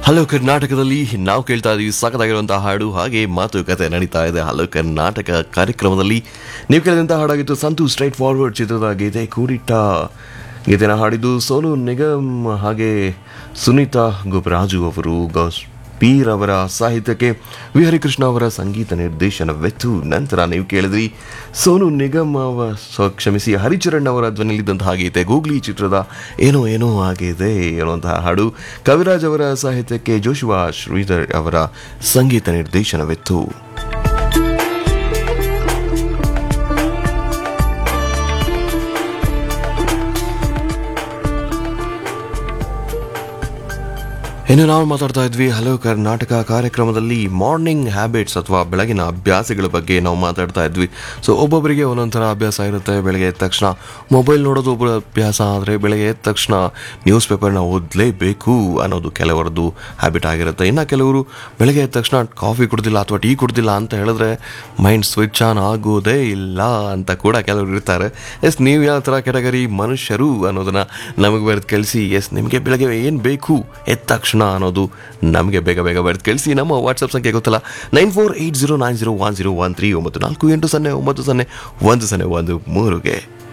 hello ಕರ್ನಾಟಕದಲ್ಲಿ ನಾವು ಕೇಳ್ತಾ ಇದೀವಿ ಸಖತ್ತಾಗಿರುವಂತಹ ಹಾಡು ಹಾಗೆ ಮಾತುಕತೆ ನಡೀತಾ ಇದೆ ಹಲೋ ಕರ್ನಾಟಕ ಕಾರ್ಯಕ್ರಮದಲ್ಲಿ ನೀವು ಕೇಳಿದಂತಹ ಹಾಡಾಗಿತ್ತು ಸಂತು ಸ್ಟ್ರೈಟ್ ಫಾರ್ವರ್ಡ್ ಚಿತ್ರದ ಗೀತೆ ಕೂಡಿಟ್ಟ ಗೀತೆನ ಹಾಡಿದ್ದು ಸೋನು ನಿಗಮ್ ಹಾಗೆ ಸುನೀತಾ ಗುಬ್ರಾಜು ಅವರು ಗೌಸ್ ಪೀರ್ ಅವರ ಸಾಹಿತ್ಯಕ್ಕೆ ವಿ ಹರಿಕೃಷ್ಣ ಅವರ ಸಂಗೀತ ನಿರ್ದೇಶನವೆತ್ತು ನಂತರ ನೀವು ಕೇಳಿದ್ರಿ ಸೋನು ನಿಗಮ್ ಅವ ಸೊ ಕ್ಷಮಿಸಿ ಹರಿಚರಣ್ ಅವರ ಧ್ವನಿಯಲ್ಲಿದ್ದಂತಹ ಗೀತೆ ಗೂಗ್ಲಿ ಚಿತ್ರದ ಏನೋ ಏನೋ ಆಗಿದೆ ಅನ್ನುವಂತಹ ಹಾಡು ಕವಿರಾಜ್ ಅವರ ಸಾಹಿತ್ಯಕ್ಕೆ ಜೋಶುವಾ ಶ್ರೀಧರ್ ಅವರ ಸಂಗೀತ ನಿರ್ದೇಶನವಿತ್ತು ಇನ್ನು ನಾವು ಮಾತಾಡ್ತಾ ಇದ್ವಿ ಹಲೋ ಕರ್ನಾಟಕ ಕಾರ್ಯಕ್ರಮದಲ್ಲಿ ಮಾರ್ನಿಂಗ್ ಹ್ಯಾಬಿಟ್ಸ್ ಅಥವಾ ಬೆಳಗಿನ ಅಭ್ಯಾಸಗಳ ಬಗ್ಗೆ ನಾವು ಮಾತಾಡ್ತಾ ಇದ್ವಿ ಸೊ ಒಬ್ಬೊಬ್ಬರಿಗೆ ಒಂದೊಂದು ಥರ ಅಭ್ಯಾಸ ಇರುತ್ತೆ ಬೆಳಗ್ಗೆ ಎದ್ದ ತಕ್ಷಣ ಮೊಬೈಲ್ ನೋಡೋದು ಒಬ್ಬರ ಅಭ್ಯಾಸ ಆದರೆ ಬೆಳಗ್ಗೆ ಎದ್ದ ತಕ್ಷಣ ನ್ಯೂಸ್ ಪೇಪರ್ನ ಓದಲೇಬೇಕು ಅನ್ನೋದು ಕೆಲವರದ್ದು ಹ್ಯಾಬಿಟ್ ಆಗಿರುತ್ತೆ ಇನ್ನು ಕೆಲವರು ಬೆಳಗ್ಗೆ ಎದ್ದ ತಕ್ಷಣ ಕಾಫಿ ಕುಡ್ದಿಲ್ಲ ಅಥವಾ ಟೀ ಕುಡ್ದಿಲ್ಲ ಅಂತ ಹೇಳಿದ್ರೆ ಮೈಂಡ್ ಸ್ವಿಚ್ ಆನ್ ಆಗೋದೇ ಇಲ್ಲ ಅಂತ ಕೂಡ ಕೆಲವರು ಇರ್ತಾರೆ ಎಸ್ ನೀವು ಯಾವ ಥರ ಕೆಟಗರಿ ಮನುಷ್ಯರು ಅನ್ನೋದನ್ನ ನಮಗೆ ಬರೆದು ಕಳಿಸಿ ಎಸ್ ನಿಮಗೆ ಬೆಳಗ್ಗೆ ಏನು ಬೇಕು ಎದ್ದ ತಕ್ಷಣ ಅನ್ನೋದು ನಮಗೆ ಬೇಗ ಬೇಗ ಬರೆದು ಕಳಿಸಿ ನಮ್ಮ ವಾಟ್ಸಪ್ ಸಂಖ್ಯೆ ಗೊತ್ತಲ್ಲ nine four eight zero nine zero one zero one three ಒಂಬತ್ತು ನಾಲ್ಕು ಎಂಟು ಸೊನ್ನೆ ಒಂಬತ್ತು ಸೊನ್ನೆ ಒಂದು ಸೊನ್ನೆ ಒಂದು ಮೂರುಗೆ